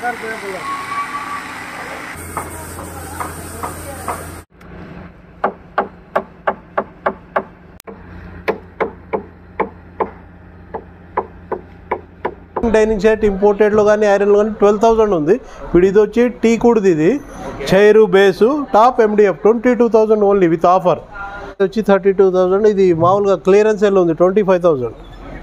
Dining set ఇంపోర్టెడ్లో కానీ ఐరన్లో కానీ twelve thousand ఉంది ఇప్పుడు ఇది వచ్చి టీ కూడది ఇది chair base top MDF twenty two thousand only with offer ఇది వచ్చి థర్టీ టూ థౌసండ్ ఇది మామూలుగా క్లియరెన్స్ సేల్ ఉంది twenty five thousand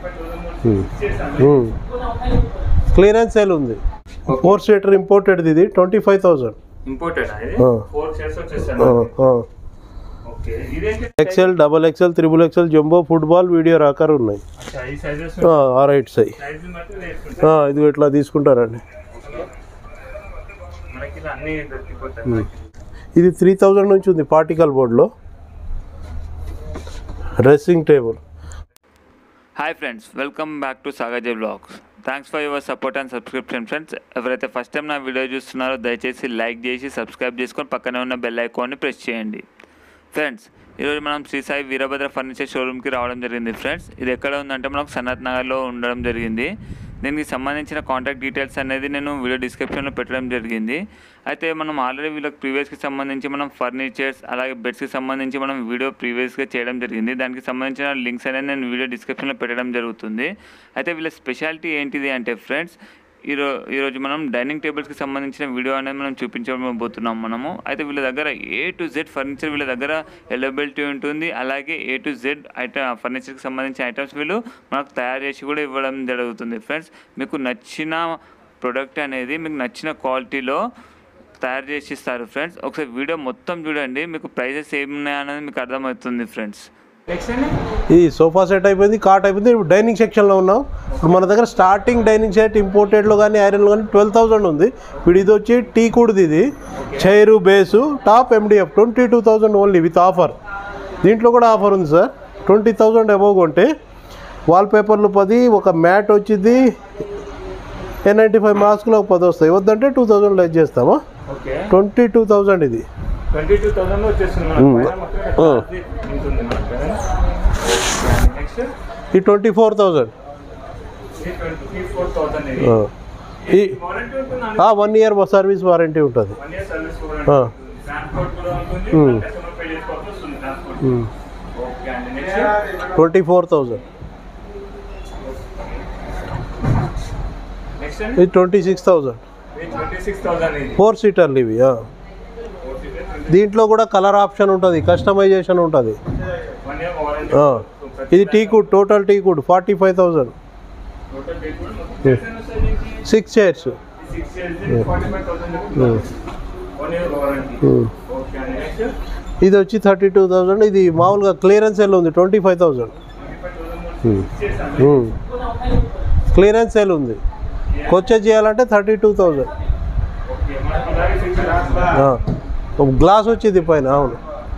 clearance sale ఉంది ఫోర్ సీటర్ ఇంపోర్టెడ్ ఇది ట్వంటీ ఫైవ్ థౌసండ్ ఇంపోర్టెడ్ ఇది ఆ. ఫోర్ చైర్స్ వచ్చేసాను ఓకే ఇదేంటి excel double excel triple excel jumbo football video rocker ఉన్నాయి అచ్చా, ఈ సైజెస్ ఆ రైట్ సై సైజ్ బట్టి వేసుకుంటాం ఇది ఇట్లా తీసుకుంటారండి మనకి ఇలా అన్ని దొరికిపోతాయి ఇది త్రీ థౌజండ్ నుంచి ఉంది పార్టికల్ బోర్డ్లో dressing table hi friends welcome back to సాగజయ్ blogs thanks for your support and subscription friends ఎవరైతే ఫస్ట్ టైం నా వీడియో చూస్తున్నారో దయచేసి లైక్ చేసి సబ్స్క్రైబ్ చేసుకొని పక్కనే ఉన్న బెల్ ఐకాన్ని ప్రెస్ చేయండి ఫ్రెండ్స్ ఈరోజు మనం శ్రీ సాయి వీరభద్ర ఫర్నిచర్ షోరూమ్కి రావడం జరిగింది ఫ్రెండ్స్ ఇది ఎక్కడ ఉందంటే మనకు సనత్ నగర్లో ఉండడం జరిగింది దీనికి సంబంధించిన కాంటాక్ట్ డీటెయిల్స్ అనేది నేను వీడియో డిస్క్రిప్షన్లో పెట్టడం జరిగింది అయితే మనం ఆల్రెడీ వీళ్ళకి ప్రీవియస్కి సంబంధించి మనం ఫర్నిచర్స్ అలాగే బెడ్స్కి సంబంధించి మనం వీడియో ప్రీవియస్గా చేయడం జరిగింది దానికి సంబంధించిన లింక్స్ అనేది నేను వీడియో డిస్క్రిప్షన్లో పెట్టడం జరుగుతుంది అయితే వీళ్ళ స్పెషాలిటీ ఏంటిది అంటే ఫ్రెండ్స్ ఈరో ఈరోజు మనం డైనింగ్ టేబుల్స్కి సంబంధించిన వీడియో అనేది మనం చూపించబోతున్నాం మనము అయితే వీళ్ళ దగ్గర ఏ టు జెడ్ ఫర్నిచర్ వీళ్ళ దగ్గర అవైలబిలిటీ ఉంటుంది అలాగే ఏ టు జెడ్ ఐటమ్ ఫర్నిచర్కి సంబంధించిన ఐటమ్స్ వీళ్ళు మనకు తయారు చేసి కూడా ఇవ్వడం జరుగుతుంది ఫ్రెండ్స్ మీకు నచ్చిన ప్రొడక్ట్ అనేది మీకు నచ్చిన క్వాలిటీలో తయారు చేసి ఇస్తారు ఫ్రెండ్స్ ఒకసారి వీడియో మొత్తం చూడండి మీకు ప్రైజెస్ ఏమున్నాయనేది మీకు అర్థమవుతుంది ఫ్రెండ్స్ నెక్స్ట్ అండి ఈ సోఫా సెట్ అయిపోయింది కాట్ అయిపోయింది ఇప్పుడు డైనింగ్ సెక్షన్లో ఉన్నాం ఇప్పుడు మన దగ్గర స్టార్టింగ్ డైనింగ్ సెట్ ఇంపోర్టెడ్లో కానీ ఐరన్లో కానీ ట్వెల్వ్ థౌసండ్ ఉంది ఇప్పుడు ఇది వచ్చి టీ కూడది ఇది chair base top MDF twenty two thousand only with offer దీంట్లో కూడా ఆఫర్ ఉంది సార్ ట్వంటీ థౌసండ్ అబోవ్ కొంటే వాల్ పేపర్లు పది ఒక మ్యాట్ వచ్చింది ఎన్ నైంటీ ఫైవ్ మాస్క్లో ఒక పది వస్తాయి వద్దంటే టూ థౌసండ్ లెస్ చేస్తామా ఓకే ట్వంటీ టూ థౌసండ్ ఇది ట్వంటీ టూ థౌసండ్ వచ్చేస్తుంది మ్మ్. మనకు. పైన మొత్తం ఆ. అది ఉంటుంది మనకు కదా. నెక్స్ట్ ఈ ట్వంటీ ఫోర్ థౌసండ్ ఇది ట్వంటీ ఫోర్ థౌసండ్ ఇది ఈ వారంటీ ఉంటుంది వన్ ఇయర్ సర్వీస్ వారంటీ ఉంటుంది వన్ ఇయర్ సర్వీస్ ఆ. ట్రాన్స్పోర్ట్ కూడా ఉంటుంది మ్మ్. కస్టమర్ పే చేసుకోవాల్సి వస్తుంది ట్రాన్స్పోర్ట్ ఓకే అండి next twenty four thousand next అండి ఇది ట్వంటీ సిక్స్ థౌజండ్ ఇది ట్వంటీ సిక్స్ థౌసండ్ ఇది ఫోర్ సీటర్లు ఇవి ఆ. దీంట్లో కూడా కలర్ ఆప్షన్ ఉంటుంది కస్టమైజేషన్ ఉంటుంది వన్ ఇయర్ వారంటీ ఆ. ఇది teak wood total tea could forty five thousand total date కూడా మొత్తం chairs ఎన్ని వస్తాయి దీనికి? Six chairs six years forty five thousand one year warranty okay అండి నెక్స్ట్ ఇది వచ్చి థర్టీ టూ థౌజండ్ ఇది మామూలుగా క్లియరెన్స్ సేల్ ఉంది twenty five thousand clearance sale ఉంది కొచ్చే చేయాలంటే థర్టీ టూ థౌజండ్ ఓకే మనకి ఇలాగే సిక్స్ గ్లాస్ వచ్చింది పైన అవును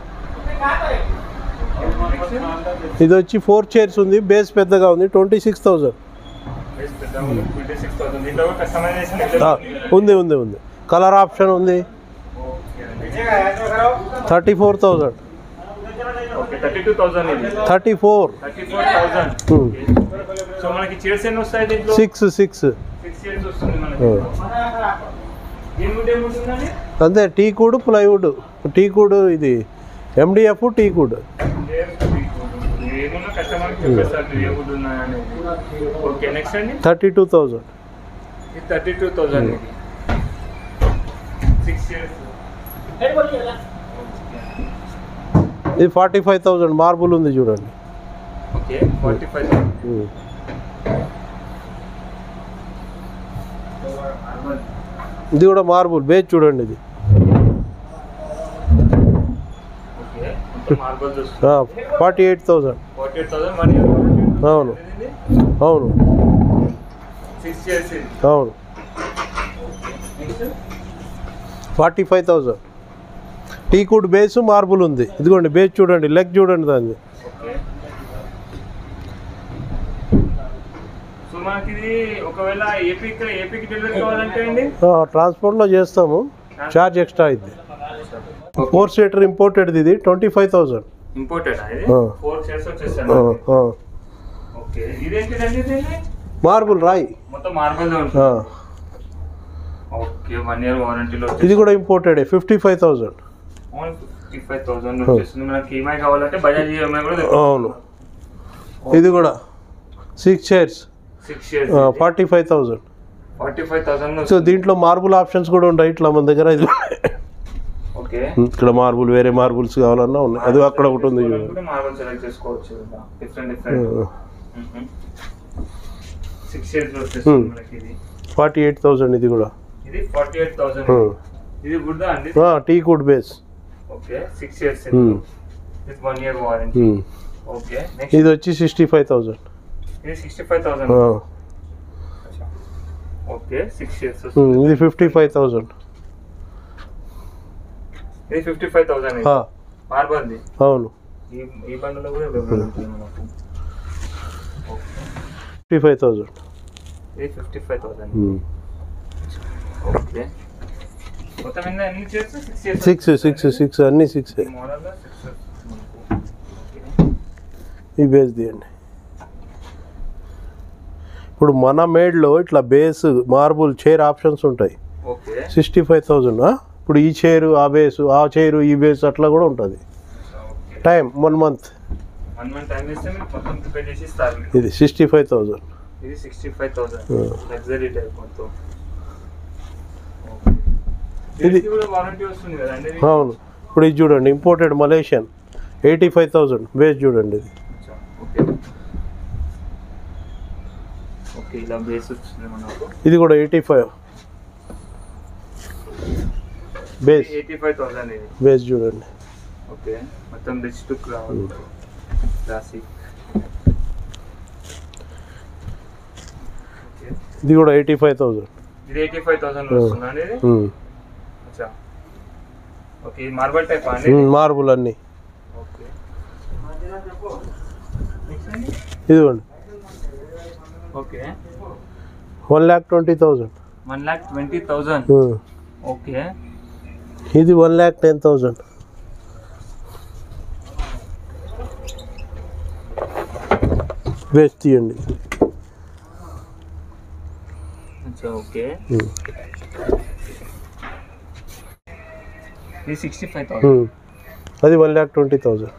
ఇది వచ్చి ఫోర్ చైర్స్ ఉంది బేస్ పెద్దగా ఉంది twenty six thousand twenty six thousand దీంట్లో కూడా కస్టమైజేషన్ ఉంది ఉంది ఉంది కలర్ ఆప్షన్ ఉంది thirty four thousand okay thirty two thousand ఇది thirty four thirty four thousand so మనకి చైర్స్ ఎన్ని వస్తాయి దీంట్లో సిక్స్ సిక్స్ సిక్స్ చైర్స్ వస్తుంది మనకి దీని కూడా ఏముంటుందండి అంతే టీ కూడ్ ప్లైవుడ్ టీ కూడ్ ఇది ఎండిఎఫ్ టీ కూడ్ ఏమున్నా కస్టమర్కి చెప్పేస్తారు ఏ వుడ్ ఉన్నాయని ఓకే నెక్స్ట్ అండి థర్టీ టూ థౌజండ్ ఇది థర్టీ టూ థౌసండ్ ఇది సిక్స్ చైర్స్ ఇది ఫార్టీ ఫైవ్ థౌజండ్ మార్బుల్ ఉంది చూడండి ఓకే ఫార్టీ ఫైవ్ ఉమ్. ఇది కూడా మార్బుల్ బేస్ చూడండి ఇది ఓకే మొత్తం మార్బల్స్ వస్తుంది forty eight thousand forty eight thousand one year అవును అవును సిక్స్ చైర్స్ ఇది అవును next forty five thousand teak wood base marble ఉంది ఇదిగోండి బేస్ చూడండి లెగ్ చూడండి దాన్ని ఓకే సో మనకి ఇది ఒకవేళ ఏపీ ఇక్కడ ఏపీకి డెలివరీ కావాలంటే అండి ట్రాన్స్పోర్ట్లో చేస్తాము ఛార్జ్ ఎక్స్ట్రా అయింది ఫోర్ సీటర్ ఇంపోర్టెడ్ ఇది ట్వంటీ ఫైవ్ థౌజండ్ ఇంపోర్టెడ్ ఇది ఆ. ఫోర్ చైర్స్ వచ్చేసాను ఓకే ఇదేంటిదండి ఇది మార్బుల్ రాయి మొత్తం మార్బల్ ఆ. ఓకే వన్ ఇయర్ వారంటీలో ఇది కూడా imported fifty five thousand only fifty five thousand వచ్చేస్తుంది మనకి ఈఎంఐ కావాలంటే బజాజ్ ఈఎంఐ కూడా అవును ఇది కూడా six chairs six years forty five thousand forty five thousand so దీంట్లో మార్బుల్ ఆప్షన్స్ కూడా ఉంటాయి ఇట్లా మన దగ్గర ఇది ఓకే ఇక్కడ మార్బుల్ వేరే మార్బుల్స్ కావాలన్నా ఉన్నాయి అది అక్కడ ఒకటి ఉంది చూడండి మార్బల్ సెలెక్ట్ చేసుకోవచ్చు డిఫరెంట్ డిఫరెంట్ సిక్స్ ఇయర్స్ వచ్చేస్తుంది మనకి ఇది ఫార్టీ ఎయిట్ థౌజండ్ ఇది కూడా ఇది ఫార్టీ ఎయిట్ థౌసండ్ ఇది గుడ్ అండి teak wood base okay six years Hmm. With one year warranty okay next ఇది వచ్చి సిక్స్టీ ఫైవ్ థౌజండ్ ఇది sixty five thousand okay six years ఇది ఫిఫ్టీ ఫైవ్ థౌజండ్ ఇది ఫిఫ్టీ ఫైవ్ థౌసండ్ మార్బల్ది అవును ఈ ఈ బండిలో కూడా అవైలబుల్ ఉంటుంది మనకు ఫిఫ్టీ ఫైవ్ థౌజండ్ ఇది ఫిఫ్టీ ఫైవ్ థౌసండ్ ఓకే మొత్తం ఎన్ని ఎన్ని chairs six years six six six అన్ని సిక్స్ మోడల్లో సిక్స్ ఈ బేస్ తీయండి ఇప్పుడు మన మేడ్లో ఇట్లా బేస్ మార్బుల్ చైర్ ఆప్షన్స్ ఉంటాయి ఓకే సిక్స్టీ ఫైవ్ థౌజండ్ ఇప్పుడు ఈ చైరు ఆ బేసు ఆ చైరు ఈ బేస్ అట్లా కూడా ఉంటుంది okay time one month one month time ఇస్తే మీరు మొత్తం ప్రిపేర్ చేసి ఇస్తారు మీకు. ఇది సిక్స్టీ ఫైవ్ థౌజండ్ ఇది sixty five thousand Hmm. Luxury type మొత్తం ఇది- ఇది కూడా వారంటీ వస్తుంది కదండి ఇది? అవును ఇప్పుడు ఇది చూడండి imported Malaysian eighty five thousand base చూడండి ఇది అచ్చా, ఓకే ఓకే ఇలా బేస్ వచ్చింది మనకు ఇది కూడా eighty five base eighty five thousand ఇది బేస్ చూడండి ఓకే మొత్తం రిచ్ లుక్ రావాలి క్లాసిక్ ఓకే ఇది కూడా ఎయిటీ ఫైవ్ థౌజండ్ ఇది ఎయిటీ ఫైవ్ థౌసండ్ వస్తుందా అండి ఇది అచ్చా ఓకే ఇది మార్బల్ టైప్ అండి మార్బుల్ అన్నీ ఓకే ఇదిగోండి okay one lakh twenty thousand one lakh twenty thousand okay ఇది one lakh ten thousand base తీయండి అచ్చా ఓకే Hmm. ఇది సిక్స్టీ ఫైవ్ థౌసండ్ Hmm. అది వన్ ల్యాక్ ట్వంటీ థౌజండ్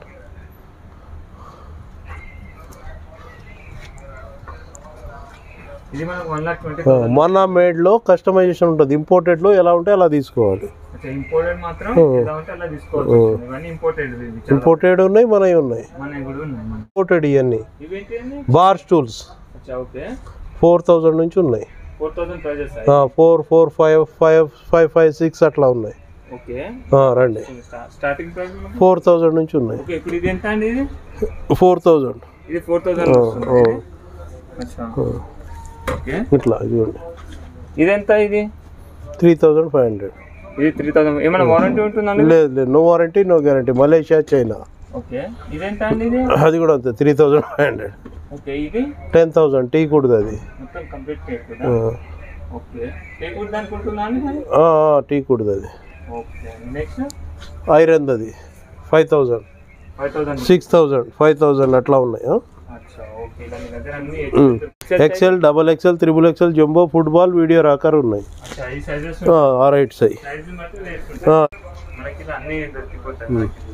ఇది మనకు వన్ ల్యాక్ ట్వంటీ మన మేడ్లో కస్టమైజేషన్ ఉంటుంది ఇంపోర్టెడ్లో ఎలా ఉంటే అలా తీసుకోవాలి ఇంపోర్టెడ్ మాత్రం Hmm. ఎలా ఉంటే అలా తీసుకోవచ్చు ఇవన్నీ ఇంపోర్టెడ్ ఇంపోర్టెడ్ ఉన్నాయి మనవి ఉన్నాయి మనవి కూడా ఉన్నాయి మన ఇంపోర్టెడ్ ఇవన్నీ ఇవేంటి అండి బార్ స్టూల్స్ అచ్చా ఓకే ఫోర్ థౌజండ్ నుంచి ఉన్నాయి four thousand prices four four five five five five six అట్లా ఉన్నాయి ఓకే ఆ, రండి స్టార్టింగ్ ప్రైస్ ఫోర్ థౌజండ్ నుంచి ఉన్నాయి ఓకే ఇప్పుడు ఇది ఎంత అండి ఇది ఫోర్ థౌజండ్ ఇది ఫోర్ థౌసండ్ ఓ. అచ్చా ఓకే ఇట్లా ఇదిగోండి ఇది ఎంత ఇది త్రీ థౌజండ్ ఫైవ్ హండ్రెడ్ ఇది త్రీ థౌసండ్ ఏమైనా వారంటీ ఉంటుందండి లేదు లేదు no warranty no guarantee Malaysia China okay ఇది ఎంత అండి ఇది అది కూడా అంతే three thousand five hundred okay ఇది టెన్ థౌజండ్ టీ కుడుది అది మొత్తం కంప్లీట్ చేయకుండా ఆ, ఓకే టేక్ దానికి ఉంటుందా అండి మరి ఆ, ఆ, టీ కుడుది అది ఓకే నెక్స్ట్ ఐరన్ అది five thousand five thousand six thousand five thousand అట్లా ఉన్నాయి ఆ? అచ్చా ఓకే ఇలా మీ దగ్గర అన్ని um. Excel double excel triple excel jumbo football video rocker ఉన్నాయి అచ్చా ఈ సైజెస్ ఆ, ఆ రైట్ సై సైజ్ బట్టి వేసుకుంటా ఆ, మనకి ఇలా అన్ని దొరికిపోతాయి ఉమ్. మనకి.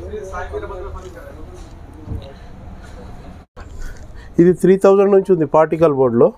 ఇది త్రీ థౌజండ్ నుంచి ఉంది పార్టికల్ బోర్డ్లో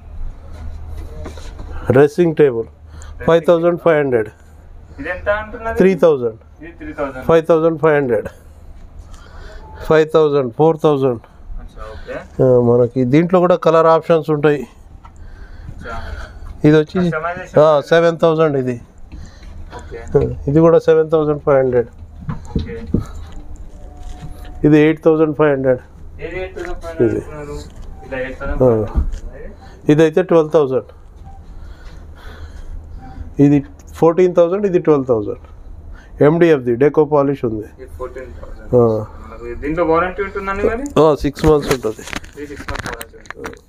dressing table five thousand five hundred ఇది ఎంత అంటున్నది త్రీ థౌజండ్ ఇది three thousand five thousand five hundred five thousand four thousand అచ్చా ఓకే మనకి దీంట్లో కూడా కలర్ ఆప్షన్స్ ఉంటాయి అచ్చా ఇది వచ్చి కస్టమైజేషన్ సెవెన్ థౌజండ్ ఇది ఓకే ఆ, ఇది కూడా seven thousand five hundred okay ఇది ఎయిట్ థౌజండ్ ఫైవ్ హండ్రెడ్ ఏది ఎయిట్ థౌసండ్ ఫైవ్ ఇది. అంటున్నారు ఇలా ఎయిట్ థౌసండ్ ఆ. ఫైవ్ హండ్రెడ్ ఇదైతే ట్వెల్వ్ థౌజండ్ ఇది ఫోర్టీన్ థౌజండ్ ఇది ట్వెల్వ్ థౌజండ్ ఎండిఎఫ్ది డెకో పాలిష్ ఉంది ఇది ఫోర్టీన్ థౌసండ్ మనకు దీంట్లో వారంటీ ఉంటుందండి మరి సిక్స్ మంత్స్ ఉంటుంది ఇది సిక్స్ మంత్స్ వారంటీ ఉంటుంది